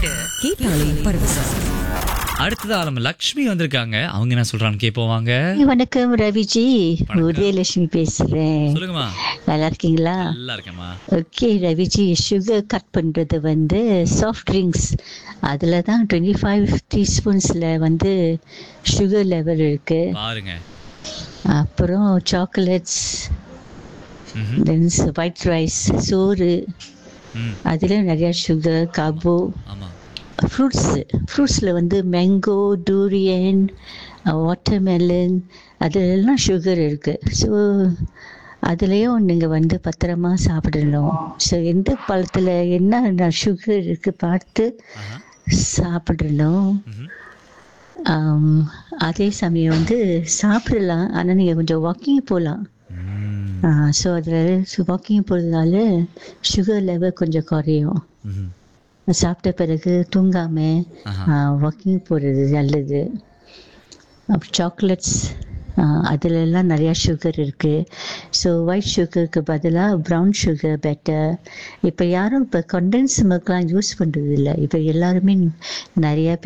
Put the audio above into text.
பாட்டு கேட்டாலே பரவசம் அடுத்ததா நம்ம லக்ஷ்மி வந்திருக்காங்க அவங்க என்ன சொல்றான்னு கேட்போம் வாங்க வணக்கம் ரவிஜி வணக்கம். உதயலட்சுமி பேசுறேன் சொல்லுங்கம்மா நல்லா இருக்கீங்களா நல்லா இருக்கேம்மா ஓகே ரவிஜி சுகர் கட் பண்றது வந்து சாஃப்ட் ட்ரிங்க்ஸ் அதில் தான் டுவெண்ட்டி ஃபைவ் டீஸ்பூன்ஸில் வந்து சுகர் லெவல் இருக்கு பாருங்க அப்புறம் சாக்லேட்ஸ் ம்ஹும். தென் ஒயிட் ரைஸ் சோறு ம் அதில் நிறையா சுகர் கார்போ ஆமா ஃப்ரூட்ஸு ஃப்ரூட்ஸில் வந்து மேங்கோ டூரியன் வாட்டர்மெலன் அதிலெல்லாம் சுகர் இருக்குது ஸோ அதுலேயும் நீங்கள் வந்து பத்திரமா சாப்பிடணும் ஸோ எந்த பழத்தில் என்ன சுகர் இருக்குது பார்த்து ஆஹா. சாப்பிடணும் ம்ஹும். ஆம், அதே சமயம் வந்து சாப்பிடலாம் ஆனால் நீங்கள் கொஞ்சம் வாக்கிங் போகலாம் ம். ஸோ அதில் வாக்கிங் போகிறதுனால சுகர் லெவல் கொஞ்சம் குறையும் ம்ஹும். சாப்பிட்ட பிறகு தூங்காமல் ஆஹா. வாக்கிங் போகிறது நல்லது அப்புறம் சாக்லேட்ஸ் அதிலெல்லாம் நிறையா சுகர் இருக்குது ஸோ ஒயிட் சுகருக்கு பதிலாக ப்ரௌன் சுகர் பெட்டர் இப்போ யாரும் இப்போ கண்டென்ஸ் மில்க்லாம் யூஸ் பண்ணுறது இல்லை இப்போ எல்லாருமே நிறையா பேர்